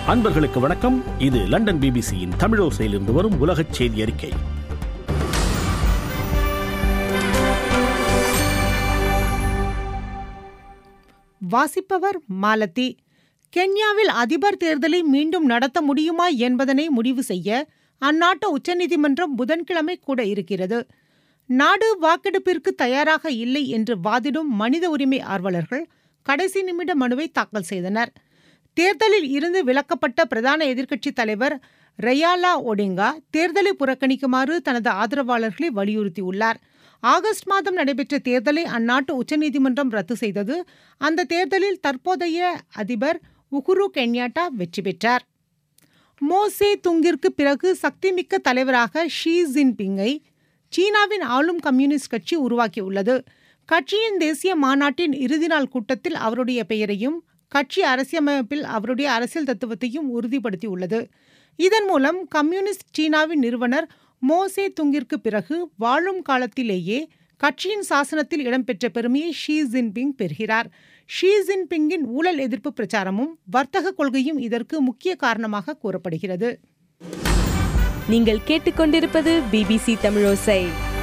அன்பர்களுக்கு வணக்கம் இது லண்டன் பிபிசியின் தமிழோசையிலிருந்து வரும் உலகச் செய்தி அறிக்கை வாசிப்பவர் மாலதி கென்யாவில் அதிபர் தேர்தலை மீண்டும் நடத்த முடியுமா என்பதனை முடிவு செய்ய அந்நாட்டு உச்சநீதிமன்றம் புதன்கிழமை கூட இருக்கிறது நாடு வாக்கெடுப்பிற்கு தயாராக இல்லை என்று வாதிடும் மனித உரிமை ஆர்வலர்கள் கடைசி நிமிட மனுவை தாக்கல் செய்தனர் தேர்தலில் இருந்து விலக்கப்பட்ட பிரதான எதிர்க்கட்சித் தலைவர் ரெயாலா ஒடிங்கா தேர்தலை புறக்கணிக்குமாறு தனது ஆதரவாளர்களை வலியுறுத்தியுள்ளார் ஆகஸ்ட் மாதம் நடைபெற்ற தேர்தலை அந்நாட்டு உச்சநீதிமன்றம் ரத்து செய்தது அந்த தேர்தலில் தற்போதைய அதிபர் உகுரு கென்யாட்டா வெற்றி பெற்றார் மோசே துங்கிற்கு பிறகு சக்திமிக்க தலைவராக ஷி ஜின்பிங்கை சீனாவின் ஆளும் கம்யூனிஸ்ட் கட்சி உருவாக்கியுள்ளது கட்சியின் தேசிய மாநாட்டின் இறுதி நாள் கூட்டத்தில் அவருடைய பெயரையும் கட்சி அரசியலமைப்பில் அவருடைய அரசியல் தத்துவத்தையும் உறுதிப்படுத்தியுள்ளது இதன் மூலம் கம்யூனிஸ்ட் சீனாவின் நிறுவனர் மோசே துங்கிற்கு பிறகு வாழும் காலத்திலேயே கட்சியின் சாசனத்தில் இடம்பெற்ற பெருமையை ஷி ஜின்பிங் பெறுகிறார் ஷி ஜின்பிங்கின் ஊழல் எதிர்ப்பு பிரச்சாரமும் வர்த்தக கொள்கையும் இதற்கு முக்கிய காரணமாக கூறப்படுகிறது நீங்கள் கேட்டுக்கொண்டிருப்பது பிபிசி தமிழோசை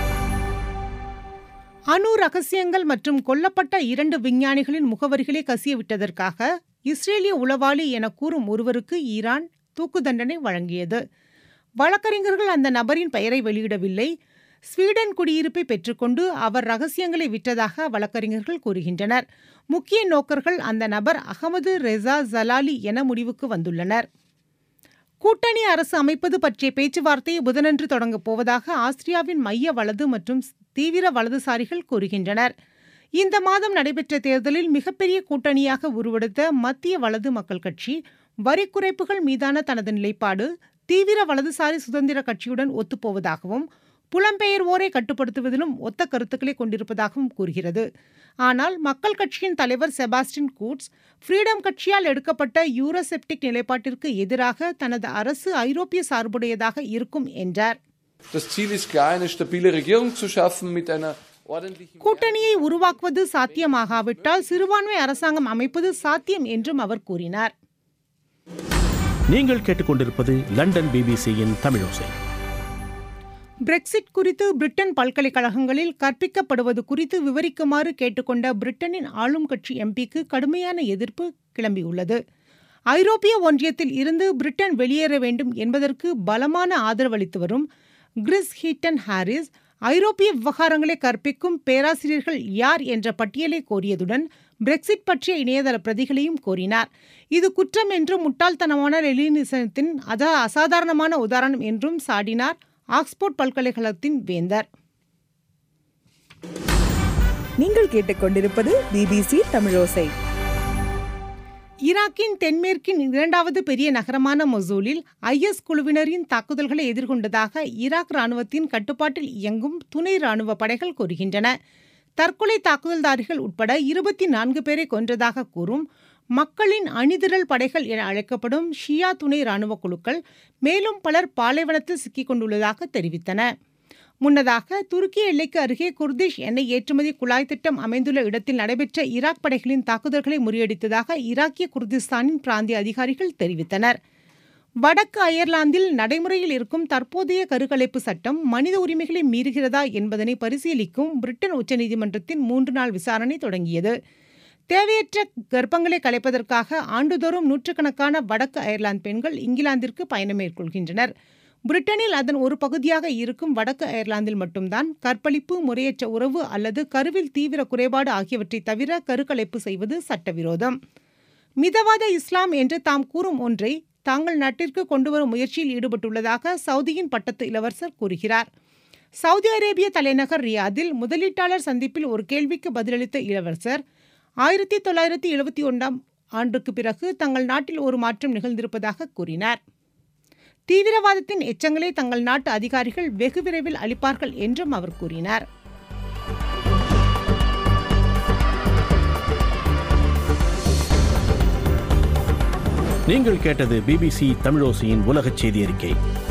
அணு ரகசியங்கள் மற்றும் கொல்லப்பட்ட இரண்டு விஞ்ஞானிகளின் முகவரிகளை கசியவிட்டதற்காக இஸ்ரேலிய உளவாளி என கூறும் ஒருவருக்கு ஈரான் தூக்கு தண்டனை வழங்கியது வழக்கறிஞர்கள் அந்த நபரின் பெயரை வெளியிடவில்லை ஸ்வீடன் குடியிருப்பை பெற்றுக்கொண்டு அவர் ரகசியங்களை விற்றதாக வழக்கறிஞர்கள் கூறுகின்றனர் முக்கிய நோக்கர்கள் அந்த நபர் அகமது ரெசா ஜலாலி என முடிவுக்கு வந்துள்ளனர் கூட்டணி அரசு அமைப்பது பற்றிய பேச்சுவார்த்தையை புதனன்று தொடங்கப் போவதாக ஆஸ்திரியாவின் மைய வலது மற்றும் தீவிர வலதுசாரிகள் கூறுகின்றனர் இந்த மாதம் நடைபெற்ற தேர்தலில் மிகப்பெரிய கூட்டணியாக உருவெடுத்த மத்திய வலது மக்கள் கட்சி வரி குறைப்புகள் மீதான தனது நிலைப்பாடு தீவிர வலதுசாரி சுதந்திர கட்சியுடன் ஒத்துப்போவதாகவும் புலம்பெயர்வோரை கட்டுப்படுத்துவதிலும் ஒத்த கருத்துக்களை கொண்டிருப்பதாகவும் கூறுகிறது ஆனால் மக்கள் கட்சியின் தலைவர் செபாஸ்டின் கூட்ஸ் ஃப்ரீடம் கட்சியால் எடுக்கப்பட்ட யூரோசெப்டிக் நிலைப்பாட்டிற்கு எதிராக தனது அரசு ஐரோப்பிய சார்புடையதாக இருக்கும் என்றார் Das Ziel ist klar, eine stabile Regierung zu schaffen mit einer ordentlichen. கூட்டணியை உருவாக்குவது சாத்தியமாகாவிட்டால் சிறுபான்மை அரசாங்கம் அமைப்பது சாத்தியம் என்றும் அவர் கூறினார் நீங்கள் கேட்டுக்கொண்டிருப்பது லண்டன் பிபிசியின் தமிழோசை பிரெக்சிட் குறித்து பிரிட்டன் பல்கலைக்கழகங்களில் கற்பிக்கப்படுவது குறித்து விவரிக்குமாறு கேட்டுக்கொண்ட பிரிட்டனின் ஆளும் கட்சி எம்பிக்கு கடுமையான எதிர்ப்பு கிளம்பியுள்ளது ஐரோப்பிய ஒன்றியத்தில் இருந்து பிரிட்டன் வெளியேற வேண்டும் என்பதற்கு பலமான ஆதரவளித்து வரும் கிறிஸ் ஹீட்டன் ஹாரிஸ் ஐரோப்பிய விவகாரங்களை கற்பிக்கும் பேராசிரியர்கள் யார் என்ற பட்டியலை கோரியதுடன் பிரெக்சிட் பற்றிய இணையதள பிரதிகளையும் கோரினார் இது குற்றம் என்றும் முட்டாள்தனமான லெலினிசத்தின் அத அசாதாரணமான உதாரணம் என்றும் சாடினார் ஆக்ஸ்போர்ட் பல்கலைக்கழகத்தின் வேந்தர் நீங்கள் கேட்டுக்கொண்டிருப்பது பிபிசி தமிழோசை ஈராக்கின் தென்மேற்கின் இரண்டாவது பெரிய நகரமான மொசூலில் ஐஎஸ் குழுவினரின் தாக்குதல்களை எதிர்கொண்டதாக ஈராக் ராணுவத்தின் கட்டுப்பாட்டில் இயங்கும் துணை ராணுவ படைகள் கூறுகின்றன தற்கொலை தாக்குதல்தாரிகள் உட்பட இருபத்தி நான்கு பேரை கொன்றதாக கூறும் மக்களின் அணிதிரள் படைகள் என அழைக்கப்படும் ஷியா துணை ராணுவ குழுக்கள் மேலும் பலர் பாலைவனத்தில் சிக்கிக் கொண்டுள்ளதாக தெரிவித்தன முன்னதாக துருக்கி எல்லைக்கு அருகே குர்திஷ் எண்ணெய் ஏற்றுமதி குழாய் திட்டம் அமைந்துள்ள இடத்தில் நடைபெற்ற ஈராக் படைகளின் தாக்குதல்களை முறியடித்ததாக ஈராக்கிய குர்திஸ்தானின் பிராந்திய அதிகாரிகள் தெரிவித்தனர் வடக்கு அயர்லாந்தில் நடைமுறையில் இருக்கும் தற்போதைய கருக்கலைப்பு சட்டம் மனித உரிமைகளை மீறுகிறதா என்பதனை பரிசீலிக்கும் பிரிட்டன் உச்சநீதிமன்றத்தின் மூன்று நாள் விசாரணை தொடங்கியது தேவையற்ற கர்ப்பங்களை கலைப்பதற்காக ஆண்டுதோறும் நூற்றுக்கணக்கான வடக்கு அயர்லாந்து பெண்கள் இங்கிலாந்திற்கு பயணம் மேற்கொள்கின்றனர் பிரிட்டனில் அதன் ஒரு பகுதியாக இருக்கும் வடக்கு அயர்லாந்தில் மட்டும்தான் கற்பழிப்பு முறையற்ற உறவு அல்லது கருவில் தீவிர குறைபாடு ஆகியவற்றை தவிர கருக்கலைப்பு செய்வது சட்டவிரோதம் மிதவாத இஸ்லாம் என்று தாம் கூறும் ஒன்றை தாங்கள் நாட்டிற்கு கொண்டுவரும் முயற்சியில் ஈடுபட்டுள்ளதாக சவுதியின் பட்டத்து இளவரசர் கூறுகிறார் சவுதி அரேபிய தலைநகர் ரியாதில் முதலீட்டாளர் சந்திப்பில் ஒரு கேள்விக்கு பதிலளித்த இளவரசர் ஆயிரத்தி தொள்ளாயிரத்தி எழுபத்தி ஒன்றாம் ஆண்டுக்கு பிறகு தங்கள் நாட்டில் ஒரு மாற்றம் நிகழ்ந்திருப்பதாக கூறினார் தீவிரவாதத்தின் எச்சங்களை தங்கள் நாட்டு அதிகாரிகள் வெகு விரைவில் அளிப்பார்கள் என்றும் அவர் கூறினார் நீங்கள் கேட்டது பிபிசி தமிழோசையின் உலகச் செய்தி அறிக்கை